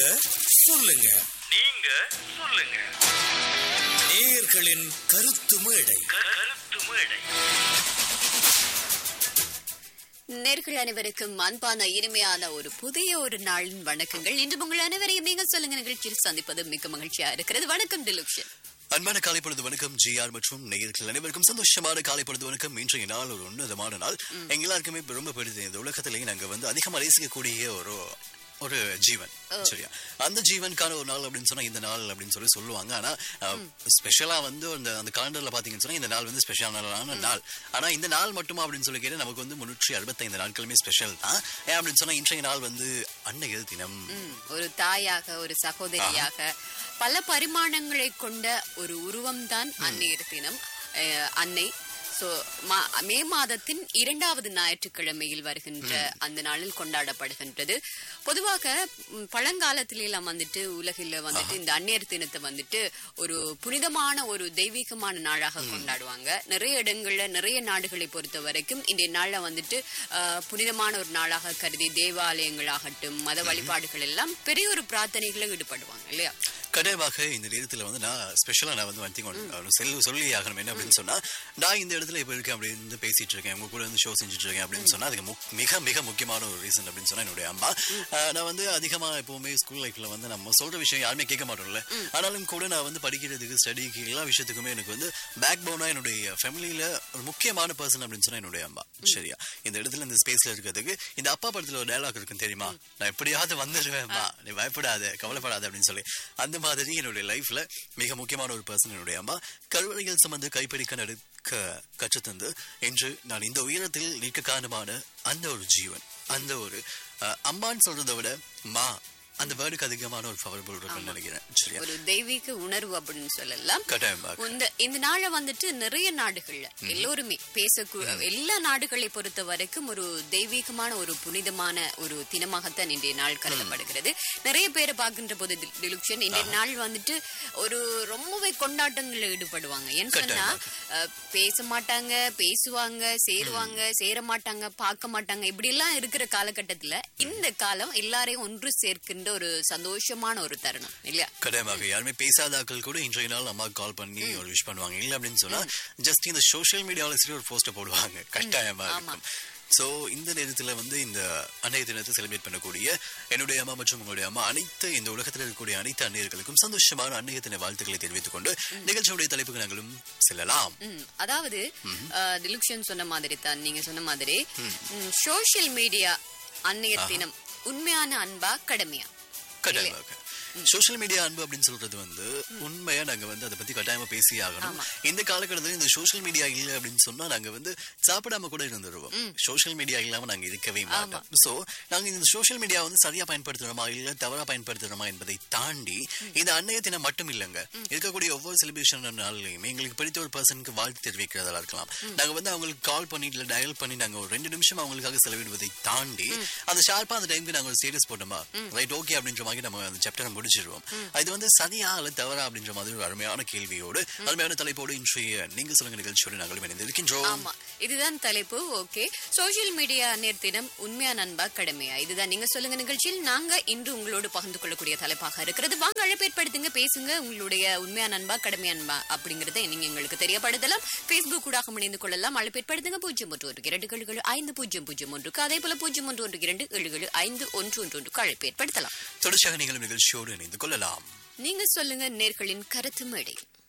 சொல்லுங்க நீங்க சொல்லுங்க நேயர்களின் கருத்து மேடை கருத்து மேடை நேர்கள் அனைவருக்கும் அன்பான இனிமையான ஒரு புதிய ஒரு நாளின் வணக்கங்கள் இன்று உங்கள் அனைவரையும் நீங்கள் சொல்லுங்க நிகழ்ச்சியில் சந்திப்பது மிக்க மகிழ்ச்சியா இருக்கிறது வணக்கம் டிலுக்ஷன் அன்பான காலை பொழுது வணக்கம் ஜிஆர் மற்றும் நேயர்கள் அனைவருக்கும் சந்தோஷமான காலை பொழுது வணக்கம் இன்றைய நாள் ஒரு உன்னதமான நாள் எங்க எல்லாருக்குமே இப்ப ரொம்ப பிடித்தது இந்த உலகத்திலேயே நாங்க வந்து அதிகமா நேசிக்கக்கூடிய ஒரு ஒரு ஜீவன் சரியா அந்த ஜீவனுக்கான ஒரு நாள் அப்படின்னு சொன்னா இந்த நாள் அப்படின்னு சொல்லி சொல்லுவாங்க ஆனா ஸ்பெஷலா வந்து அந்த அந்த காலண்டர்ல பாத்தீங்கன்னு சொன்னா இந்த நாள் வந்து ஸ்பெஷலான நாள் ஆனா இந்த நாள் மட்டுமா அப்படின்னு சொல்லி கேட்டா நமக்கு வந்து முன்னூற்றி அறுபத்தைந்து நாட்களுமே ஸ்பெஷல் தான் ஏன் அப்படின்னு சொன்னா இன்றைய நாள் வந்து அன்னையர் தினம் ம், ஒரு தாயாக ஒரு சகோதரியாக பல பரிமாணங்களை கொண்ட ஒரு உருவம்தான் அன்னையர் தினம் அஹ், அன்னை சோ மே மாதத்தின் இரண்டாவது ஞாயிற்றுக்கிழமையில் வருகின்ற அந்த நாளில் கொண்டாடப்படுகின்றது பொதுவாக ம், பழங்காலத்திலெல்லாம் வந்துட்டு உலகில் வந்துட்டு இந்த அந்நியர் தினத்தை வந்துட்டு ஒரு புனிதமான ஒரு தெய்வீகமான நாளாக கொண்டாடுவாங்க நிறைய இடங்கள்ல நிறைய நாடுகளை பொறுத்த வரைக்கும் இன்றைய நாள்ல வந்துட்டு அஹ், புனிதமான ஒரு நாளாக கருதி தேவாலயங்களாகட்டும் மத வழிபாடுகள் எல்லாம் பெரிய ஒரு பிரார்த்தனைகளை ஈடுபடுவாங்க இல்லையா கடைவாக இந்த நேரத்துல வந்து நான் ஸ்பெஷலா நான் வந்து வந்து செல் சொல்லி ஆகணும் என்ன அப்படின்னு சொன்னா நான் இந்த இடத்துல இப்ப இருக்கேன் அப்படின்னு பேசிட்டு இருக்கேன் உங்க கூட வந்து ஷோ செஞ்சுட்டு இருக்கேன் அப்படின்னு சொன்னா அதுக்கு முக்- மிக மிக முக்கியமான ஒரு ரீசன் அப்படின்னு சொன்னா என்னுடைய அம்மா ஆஹ் நான் வந்து அதிகமா எப்பவுமே ஸ்கூல் லைஃப்ல வந்து நம்ம சொல்ற விஷயம் யாருமே கேட்க மாட்டோம்ல ஆனாலும் கூட நான் வந்து படிக்கிறதுக்கு ஸ்டடிக்கு எல்லா விஷயத்துக்குமே எனக்கு வந்து பேக் போனா என்னுடைய ஃபேமிலியில ஒரு முக்கியமான பர்சன் அப்படின்னு சொன்னா என்னுடைய அம்மா சரியா இந்த இடத்துல இந்த ஸ்பேஸ்ல இருக்கிறதுக்கு இந்த அப்பா படத்துல ஒரு டயலாக் இருக்கும் தெரியுமா நான் எப்படியாவது வந்துடுவேன்மா நீ பயப்படாத கவலைப்படாத அப்படின்னு சொல்லி அந்த மாதிரி என்னுடைய லைஃப்ல மிக முக்கியமான ஒரு பர்சன் என்னுடைய அம்மா கருவறைகள் சுமந்து கைப்பிடிக்க நடக்க கற்றுத்தந்து இன்று நான் இந்த உயரத்தில் நிற்க காரணமான அந்த ஒரு ஜீவன் அந்த ஒரு அஹ், அம்மான்னு சொல்றதை விட மா அந்த வேர்டுக்கு அதிகமான ஒரு பவர்புல் இருக்குன்னு நினைக்கிறேன் சரியா ஒரு தெய்வீக உணர்வு அப்படின்னு சொல்லலாம் கட்டாயமாக இந்த இந்த நாளை வந்துட்டு நிறைய நாடுகள்ல எல்லோருமே பேசக்கூ எல்லா நாடுகளை பொறுத்த வரைக்கும் ஒரு தெய்வீகமான ஒரு புனிதமான ஒரு தினமாகத்தான் இன்றைய நாள் கருதப்படுகிறது நிறைய பேரை பார்க்கின்ற போது டிலுக்ஷன் இன்றைய நாள் வந்துட்டு ஒரு ரொம்பவே கொண்டாட்டங்கள்ல ஈடுபடுவாங்க ஏன்னு சொன்னா அஹ், பேச மாட்டாங்க பேசுவாங்க சேருவாங்க சேர மாட்டாங்க பார்க்க மாட்டாங்க இப்படி எல்லாம் இருக்கிற காலகட்டத்துல இந்த காலம் எல்லாரையும் ஒன்று சேர்க்கின்ற ஒரு சந்தோஷமான ஒரு தருணம் இல்லையா கட்டாயமாக யாருமே பேசாதாக்கள் கூட இன்றைய நாள் அம்மா கால் பண்ணி ஒரு விஷ் பண்ணுவாங்க இல்ல அப்படின்னு சொன்னா ஜஸ்ட் இந்த சோஷியல் மீடியாவில சரி ஒரு போஸ்ட் போடுவாங்க கட்டாயமா இருக்கும் சோ இந்த நேரத்துல வந்து இந்த அன்னைய தினத்தை செலிப்ரேட் பண்ணக்கூடிய என்னுடைய அம்மா மற்றும் உங்களுடைய அம்மா அனைத்து இந்த உலகத்தில் இருக்கக்கூடிய அனைத்து அன்னையர்களுக்கும் சந்தோஷமான அன்னைய தின வாழ்த்துக்களை தெரிவித்துக் கொண்டு நிகழ்ச்சியுடைய தலைப்புக்கு நாங்களும் செல்லலாம் ம், அதாவது டிலுக்ஷன் சொன்ன மாதிரி தான் நீங்க சொன்ன மாதிரி சோஷியல் மீடியா அன்னைய தினம் உண்மையான அன்பா கடமையா கட்டாயமாக சோஷியல் மீடியா அன்பு அப்படின்னு சொல்றது வந்து உண்மையா நாங்க வந்து அதை பத்தி கட்டாயமா பேசி ஆகணும் இந்த காலகட்டத்துல இந்த சோஷியல் மீடியா இல்ல அப்படின்னு சொன்னா நாங்க வந்து சாப்பிடாம கூட இருந்துருவோம் சோஷியல் மீடியா இல்லாம நாங்க இருக்கவே மாட்டோம் சோ நாங்க இந்த சோஷியல் மீடியா வந்து சரியா பயன்படுத்துறோமா இல்ல தவறா பயன்படுத்துறோமா என்பதை தாண்டி இந்த அன்னைய தினம் மட்டும் இல்லைங்க இருக்கக்கூடிய ஒவ்வொரு செலிப்ரேஷன் நாள்லயும் எங்களுக்கு பிடித்த ஒரு பர்சனுக்கு வாழ்த்து தெரிவிக்கிறதா இருக்கலாம் நாங்க வந்து அவங்களுக்கு கால் பண்ணி இல்ல டயல் பண்ணி நாங்க ஒரு ரெண்டு நிமிஷம் அவங்களுக்காக செலவிடுவதை தாண்டி அந்த ஷார்ப்பா அந்த டைம்க்கு நாங்க ஒரு ஸ்டேட்டஸ் போட்டோமா ரைட் ஓகே அப்படின்ற மாதிரி நம்ம அந்த சாப்டரை முடிச்சிருவோம் இது வந்து சரியா அல்ல தவறா அப்படின்ற மாதிரி ஒரு அருமையான கேள்வியோடு அருமையான தலைப்போடு இன்றைய நீங்க சொல்லுங்க நிகழ்ச்சியோடு நாங்களும் இணைந்திருக்கின்றோம் ஆமா இதுதான் தலைப்பு ஓகே சோஷியல் மீடியா அன்னையர் தினம் உண்மையான அன்பா கடமையா இதுதான் நீங்க சொல்லுங்க நிகழ்ச்சியில் நாங்க இன்று உங்களோடு பகிர்ந்து கொள்ளக்கூடிய தலைப்பாக இருக்கிறது வாங்க அழைப்பேற்படுத்துங்க பேசுங்க உங்களுடைய உண்மையான அன்பா கடமை அன்பா அப்படிங்கறத நீங்க எங்களுக்கு தெரியப்படுத்தலாம் பேஸ்புக் கூடாக இணைந்து கொள்ளலாம் அழைப்பேற்படுத்துங்க பூஜ்ஜியம் ஒன்று ஒன்று இரண்டு ஏழு ஏழு ஐந்து பூஜ்ஜியம் பூஜ்ஜியம் ஒன்றுக்கு அதே போல பூஜ்ஜியம் ஒன்று ஒன்று இரண்டு ஏழு ஏழு ஐந்து ஒன்று ஒன்று ஒன்றுக்கு அழைப்பேற்படுத்தலாம் தொடர்ச்சியாக நீங்களும் நிகழ்ச்சியோடு இணைந்து கொள்ளலாம் நீங்க சொல்லுங்க நேர்களின் கருத்து மேடை